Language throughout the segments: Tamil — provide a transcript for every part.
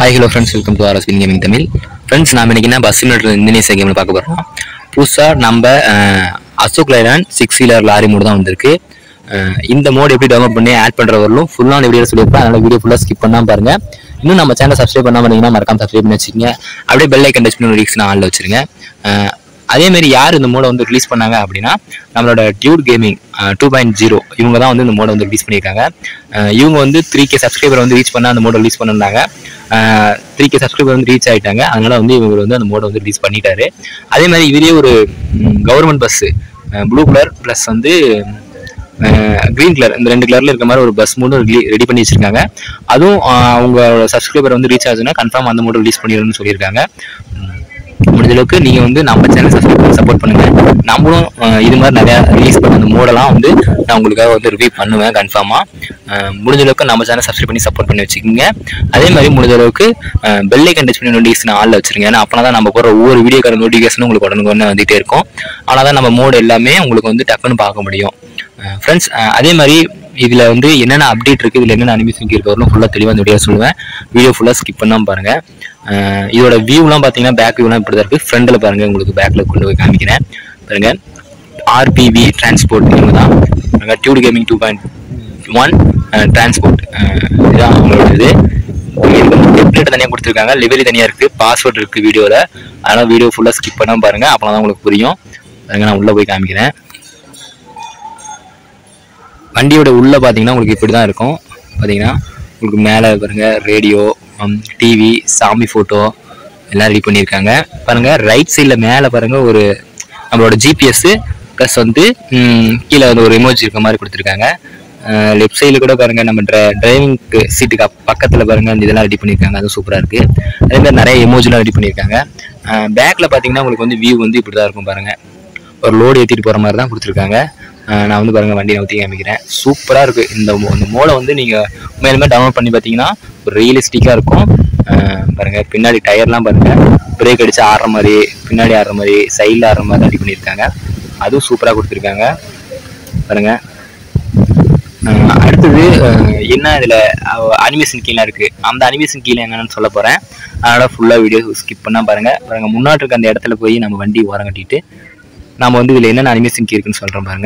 hi hello friends welcome to RS gaming Tamil friends நான் இன்னைக்கு என்ன பஸ் சிமுலேட்டர் இந்தோனேசியா கேமில் பார்க்க போகிறோம் புதுசாக நம்ம அஹ், Ashok Leyland six wheeler lorry mod தான் வந்திருக்கு அஹ், இந்த மோடு எப்படி டவுன்லோட் பண்ணி ஆட் பண்ணுற வரலும் ஃபுல்லாக அந்த வீடியோ சொல்லியிருப்பேன் அதனால் வீடியோ ஃபுல்லாக ஸ்கிப் பண்ணாமல் பாருங்க இன்னும் நம்ம சேனல் சப்ஸ்கிரைப் பண்ணாமல் இருந்தீங்கன்னா மறக்காம சப்ஸ்கிரைப் பண்ணி வச்சுக்கோங்க அப்படியே பெல் ஐக்கன் டச் பண்ணி நோட்டிஃபிகேஷன் ஆனில் வச்சிருங்க அஹ், அதே மாதிரி யார் இந்த மோடை வந்து ரிலீஸ் பண்ணாங்க அப்படின்னா நம்மளோட dude gaming two point zero இவங்க தான் வந்து இந்த மோடை வந்து ரிலீஸ் பண்ணியிருக்காங்க அஹ் இவங்க வந்து த்ரீ கே சப்ஸ்கிரைபர் வந்து ரீச் பண்ண அந்த மோடை ரிலீஸ் பண்ணிருந்தாங்க த்ரீ கே சப்ஸ்கிரைபர் வந்து ரீச் ஆயிட்டாங்க அதனால வந்து இவங்க வந்து அந்த மோடை வந்து ரிலீஸ் பண்ணிட்டாரு அதே மாதிரி இதுலேயே ஒரு government bus blue colour plus வந்து க்ரீன் கலர் இந்த ரெண்டு கலர்ல இருக்க மாதிரி ஒரு பஸ் மூடும் ரெடி பண்ணி வச்சிருக்காங்க அதுவும் அஹ், அவங்களோட சப்ஸ்கிரைபர் வந்து ரீச் ஆச்சுன்னா கன்ஃபார்ம் அந்த மோட ரிலீஸ் பண்ணிடுன்னு சொல்லியிருக்காங்க உம், முடிஞ்ச அளவுக்கு நீங்க வந்து நம்ம சேனல் சப்ஸ்கிரைப் பண்ணி சப்போர்ட் பண்ணுங்க நம்மளும் அஹ், இது மாதிரி நிறைய ரிலீஸ் பண்ண அந்த மோடெல்லாம் வந்து நான் உங்களுக்காக வந்து ரிவ்யூ பண்ணுவேன் கன்ஃபார்மா முடிஞ்ச அளவுக்கு நம்ம சேனல் சப்ஸ்கிரைப் பண்ணி சப்போர்ட் பண்ணி வச்சுக்கோங்க அதே மாதிரி முடிஞ்ச அளவுக்கு பெல்லை கண்டெக்ட் பண்ணி நோட்டிஃபிகேஷன் ஆளில் வச்சிருங்க ஏன்னா அப்பனா தான் நம்ம போகிற ஒவ்வொரு வீடியோக்கான நோட்டிஃபிகேஷனும் உங்களுக்கு உடனுக்கு வந்துகிட்டே இருக்கும் ஆனால் தான் நம்ம மோடு எல்லாமே உங்களுக்கு வந்து டக்குன்னு பார்க்க முடியும் ஃப்ரெண்ட்ஸ் அதே மாதிரி இதில் வந்து என்னென்ன அப்டேட் இருக்குது இதில் என்னென்ன அனிமேஷன் இருக்கிறவரும் ஃபுல்லாக தெளிவாக இந்த வீடியோ சொல்லுவேன் வீடியோ ஃபுல்லாக ஸ்கிப் பண்ணாமல் பாருங்கள் அஹ் இதோட வியூலாம் பார்த்தீங்கன்னா பேக் வியூலாம் இப்படி தான் இருக்குது ஃப்ரண்ட்டில் பாருங்கள் உங்களுக்கு பேக்கில் கொண்டு போய் காமிக்கிறேன் பாருங்கள் ஆர்பிவி டிரான்ஸ்போர்ட் இவங்க தான் பாருங்க dude gaming two point one transport இதுதான் அவங்களோட இது டெப்லெட் தனியாக கொடுத்துருக்காங்க லிவரி தனியாக இருக்குது பாஸ்வேர்ட் இருக்குது வீடியோவில் அதனால் வீடியோ ஃபுல்லாக ஸ்கிப் பண்ணாமல் பாருங்கள் அப்போ தான் உங்களுக்கு புரியும் பாருங்க நான் உள்ளே போய் காமிக்கிறேன் வண்டியோட உள்ள பார்த்தீங்கன்னா உங்களுக்கு இப்படி தான் இருக்கும் பார்த்தீங்கன்னா உங்களுக்கு மேலே பாருங்க ரேடியோ டிவி சாமி ஃபோட்டோ எல்லாம் ரெடி பண்ணியிருக்காங்க பாருங்க ரைட் சைடில் மேலே பாருங்க ஒரு நம்மளோட ஜிபிஎஸ் ப்ளஸ் வந்து ம், கீழே வந்து ஒரு எமோஜி இருக்க மாதிரி கொடுத்துருக்காங்க லெஃப்ட் சைடில் கூட பாருங்க நம்ம ட்ரை டிரைவிங் சீட்டுக்கு பக்கத்தில் பாருங்க அந்த இதெல்லாம் ரெடி பண்ணியிருக்காங்க அதுவும் சூப்பராக இருக்கு அதே மாதிரி நிறைய எமோஜிலாம் ரெடி பண்ணியிருக்காங்க பேக்கில் பார்த்தீங்கன்னா உங்களுக்கு வந்து வியூ வந்து இப்படி தான் இருக்கும் பாருங்க ஒரு லோடு ஏற்றிட்டு போகிற மாதிரி தான் கொடுத்துருக்காங்க அஹ் நான் வந்து பாருங்கள் வண்டி ஊற்றி காமிக்கிறேன் சூப்பராக இருக்குது இந்த மோ- இந்த மோலை வந்து நீங்கள் உண்மையிலுமே டவுன்லோட் பண்ணி பார்த்தீங்கன்னா ஒரு ரியலிஸ்டிக்காக இருக்கும் அஹ் பாருங்க பின்னாடி டயர்லாம் பாருங்கள் பிரேக் அடித்து ஆடுற மாதிரி பின்னாடி ஆடுற மாதிரி சைடில் ஆடுற மாதிரி ரெடி பண்ணியிருக்காங்க அதுவும் சூப்பராக கொடுத்துருக்காங்க பாருங்க அஹ் அடுத்தது அஹ் என்ன இதில் அனிமேஷன் கீழே இருக்குது அந்த அனிமேஷன் கீழே என்னன்னு சொல்ல போகிறேன் அதனால் ஃபுல்லாக வீடியோ ஸ்கிப் பண்ணால் பாருங்கள் பாருங்க முன்னாடி இருக்க அந்த இடத்துல போய் நம்ம வண்டி ஓரம் கட்டிட்டு நாம வந்து இதில் என்னென்ன அனிமேஷன் கீ இருக்குன்னு சொல்கிறோம் பாருங்க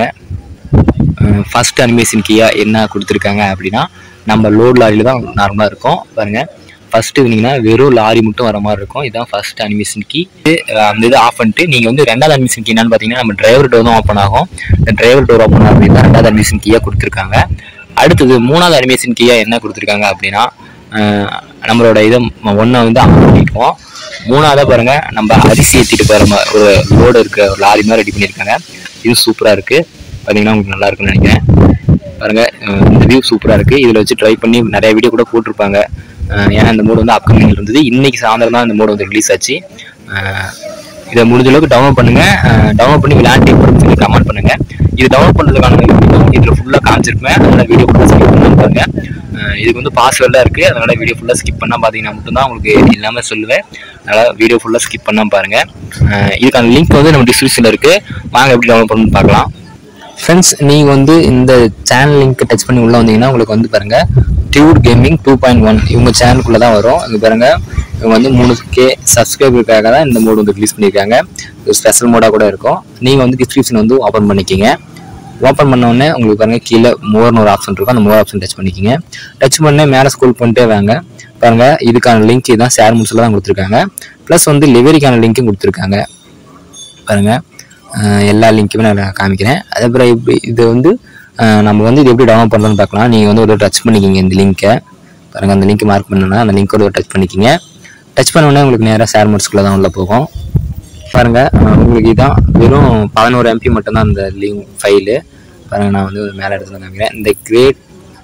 ஃபர்ஸ்ட் அனிமேஷன் கீயா என்ன கொடுத்துருக்காங்க அப்படின்னா நம்ம லோட் லாரியில் தான் நார்மலாக இருக்கும் பாருங்க ஃபர்ஸ்ட் இருந்தீங்கன்னா வெறும் லாரி மட்டும் வர மாதிரி இருக்கும் இதுதான் ஃபர்ஸ்ட் அனிமேஷன் கீ அந்த இது ஆஃப் பண்ணிட்டு நீங்கள் வந்து ரெண்டாவது அனிமேஷன் கீ என்னன்னு பார்த்தீங்கன்னா நம்ம டிரைவர் டோர் தான் ஓப்பன் ஆகும் இந்த டிரைவர் டோர் ஓப்பன் ஆகும் தான் ரெண்டாவது அனிமேஷன் கீயாக கொடுத்துருக்காங்க அடுத்தது மூணாவது அனிமேஷன் கீயா என்ன கொடுத்துருக்காங்க அப்படின்னா அஹ், நம்மளோட இதை ஒன்றை வந்து ஆன் பண்ணிக்குவோம் மூணாவதாக பாருங்க நம்ம அரிசி ஏற்றிட்டு போகிற மாதிரி ஒரு லோடு இருக்க ஒரு லாரி மாதிரி ரெடி பண்ணியிருக்காங்க இது சூப்பராக இருக்குது பார்த்தீங்கன்னா உங்களுக்கு நல்லா இருக்கும்னு நினைக்கிறேன் பாருங்க அஹ் இந்த வியூ சூப்பராக இருக்குது இதில் வச்சு ட்ரை பண்ணி நிறைய வீடியோ கூட போட்டிருப்பாங்க அஹ் ஏன்னா இந்த மோடு வந்து அப்கமிங் இருந்தது இன்னைக்கு சாயந்தரம் தான் இந்த மோடு வந்து ரிலீஸ் ஆச்சு அஹ் இதை முடிஞ்ச அளவுக்கு டவுன்லோட் பண்ணுங்க டவுன்லோட் பண்ணி விளையாண்டு எப்படி சொல்லி கமெண்ட் பண்ணுங்க இது டவுன்லோட் பண்ணுறதுக்கான வீடியோ இதில் ஃபுல்லாக காமிச்சிருப்பேன் அதனால வீடியோ ஃபுல்லாக ஸ்கிப் பண்ணாம பாருங்க அஹ் இதுக்கு வந்து பாஸ்வேர்டாக இருக்குது அதனால வீடியோ ஃபுல்லாக ஸ்கிப் பண்ணால் பார்த்தீங்கன்னா மட்டும்தான் உங்களுக்கு எல்லாமே சொல்லுவேன் அதனால் வீடியோ ஃபுல்லாக ஸ்கிப் பண்ணாமல் பாருங்க அஹ் இதுக்கான லிங்க் வந்து நம்ம டிஸ்கிரிப்ஷனில் இருக்குது வாங்க எப்படி டவுன்லோட் பண்ணணும்னு பார்க்கலாம் ஃப்ரெண்ட்ஸ் நீங்கள் வந்து இந்த சேனல் லிங்க் டச் பண்ணி உள்ளே வந்தீங்கன்னா உங்களுக்கு வந்து பாருங்க dude gaming two point one இவங்க சேனலுக்குள்ளே தான் வரும் இங்கே பாருங்க இவங்க வந்து மூணு கே சப்ஸ்கிரைபருக்காக தான் இந்த மோடு வந்து ரிலீஸ் பண்ணியிருக்காங்க இது ஸ்பெஷல் மோடாக கூட இருக்கும் நீங்கள் வந்து டிஸ்கிரிப்ஷன் வந்து ஓப்பன் பண்ணிக்கிங்க ஓப்பன் பண்ண உடனே உங்களுக்கு பாருங்க கீழே மோர்னு ஒரு ஆப்ஷன் இருக்கும் அந்த மோர் ஆப்ஷன் டச் பண்ணிக்கிங்க டச் பண்ணே மேலே ஸ்கூல் பண்ணிட்டே வாங்க பாருங்க இதுக்கான லிங்க் இதான் ஷேர் முடிச்சில் தான் கொடுத்துருக்காங்க ப்ளஸ் வந்து லிவரிக்கான லிங்க்கும் கொடுத்துருக்காங்க பாருங்க அஹ் எல்லா லிங்க்குமே நான் காமிக்கிறேன் அதுக்கப்புறம் இப்படி இது வந்து அஹ் நம்ம வந்து இது எப்படி டவுன்லோட் பண்ணுறோன்னு பார்க்கலாம் நீங்கள் வந்து ஒரு டச் பண்ணிக்கிங்க இந்த லிங்க்கை பாருங்க அந்த லிங்க் மார்க் பண்ணணும்னா அந்த லிங்க் ஒரு டச் பண்ணிக்கிங்க டச் பண்ண உடனே உங்களுக்கு நேராக ஷேர் மோட்ஸ்குள்ளே தான் உள்ள போகும் பாருங்க அஹ் உங்களுக்கு இதான் வெறும் பதினோரு எம்பி மட்டும்தான் அந்த லிங்க் ஃபைலு பாருங்க நான் வந்து மேலே எடுத்து காமிக்கிறேன் இந்த கிரேட்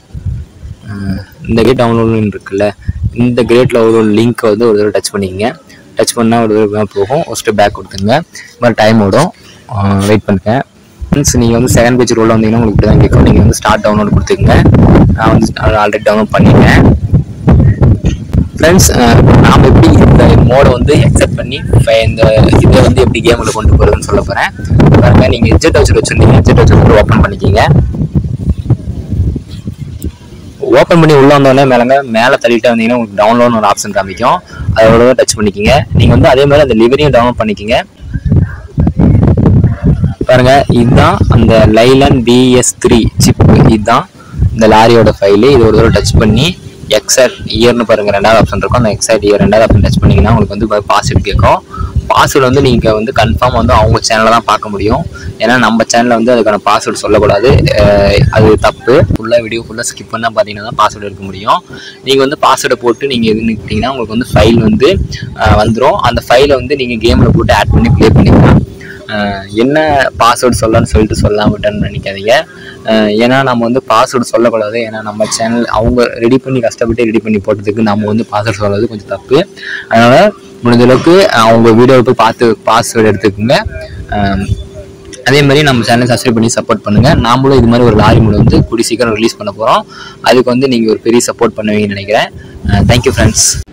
இந்த கேட் டவுன்லோடுன்னு இருக்குல்ல இந்த கிரேட்டில் ஒரு லிங்க்கை வந்து ஒரு தடவை டச் பண்ணிக்கங்க டச் பண்ணால் ஒரு தடவை போகும் ஒரு ஸ்டெப் பேக் கொடுத்துங்க இது மாதிரி டைம் ஓடும் வெயிட் பண்ணுங்க ஃப்ரெண்ட்ஸ் நீங்கள் வந்து செகண்ட் பேஜ் ரோல் வந்தீங்கன்னா உங்களுக்கு இப்படி தான் கேட்கும் நீங்கள் வந்து ஸ்டார்ட் டவுன்லோட் கொடுத்துக்கங்க நான் வந்து ஆல்ரெடி டவுன்லோட் பண்ணிட்டேன் ஃப்ரெண்ட்ஸ் நாம் எப்படி இந்த மோடை வந்து அக்செப்ட் பண்ணி ஃப- இந்த இதை வந்து எப்படி கேமில் கொண்டு போகிறதுன்னு சொல்ல போகிறேன் பாருங்க நீங்கள் எஜெட் வச்சு வச்சுருந்தீங்க எஜெட் வச்சு ஓப்பன் பண்ணிக்கிங்க ஓப்பன் பண்ணி உள்ள வந்தோடனே மேலங்க மேலே தள்ளிட்டு வந்தீங்கன்னா உங்களுக்கு டவுன்லோட்னு ஒரு ஆப்ஷன் காமிக்கும் அதோட டச் பண்ணிக்கிங்க நீங்கள் வந்து அதே மாதிரி அந்த லிவரையும் டவுன்லோட் பண்ணிக்கிங்க பாருங்க இதுதான் அந்த லைலன் பிஎஸ் த்ரீ சிப் இதுதான் இந்த லாரியோட ஃபைலு இது ஒரு தடவை டச் பண்ணி எக்ஸாக்ட் இயர்னு பாருங்க ரெண்டாவது ஆப்ஷன் இருக்கும் அந்த எக்ஸாக்ட் இயர் ரெண்டாவது ஆப்ஷன் டச் பண்ணீங்கன்னா உங்களுக்கு வந்து பாஸ்வேர்டு கேட்கும் பாஸ்வேர்டு வந்து நீங்கள் வந்து கன்ஃபார்ம் வந்து அவங்க சேனலில் தான் பார்க்க முடியும் ஏன்னா நம்ம சேனலில் வந்து அதுக்கான பாஸ்வேர்டு சொல்லக்கூடாது அஹ் அது தப்பு ஃபுல்லாக வீடியோ ஃபுல்லாக ஸ்கிப் பண்ணால் பார்த்தீங்கன்னா தான் பாஸ்வேர்டு எடுக்க முடியும் நீங்கள் வந்து பாஸ்வேர்டை போட்டு நீங்கள் எது நிற்கிட்டீங்கன்னா உங்களுக்கு வந்து ஃபைல் வந்து வந்துடும் அந்த ஃபைலை வந்து நீங்கள் கேமில் போட்டு ஆட் பண்ணி ப்ளே பண்ணிக்கலாம் அஹ் என்ன பாஸ்வேர்டு சொல்லலாம்னு சொல்லிட்டு சொல்லாம விட்டேன்னு நினைக்காதீங்க அஹ் ஏன்னா நம்ம வந்து பாஸ்வேர்டு சொல்லக்கூடாது ஏன்னா நம்ம சேனல் அவங்க ரெடி பண்ணி கஷ்டப்பட்டு ரெடி பண்ணி போட்டதுக்கு நம்ம வந்து பாஸ்வேர்டு சொல்றது கொஞ்சம் தப்பு அதனால முடிஞ்ச அளவுக்கு அவங்க வீடியோவை போய் பார்த்து பாஸ்வேர்டு எடுத்துக்கோங்க அஹ் அதே மாதிரி நம்ம சேனலை சப்ஸ்கிரைப் பண்ணி சப்போர்ட் பண்ணுங்க நாமளும் இது மாதிரி ஒரு லாரி மூலம் வந்து கூடி சீக்கிரம் ரிலீஸ் பண்ண போறோம் அதுக்கு வந்து நீங்க ஒரு பெரிய சப்போர்ட் பண்ணுவீங்கன்னு நினைக்கிறேன் தேங்க்யூ ஃப்ரெண்ட்ஸ்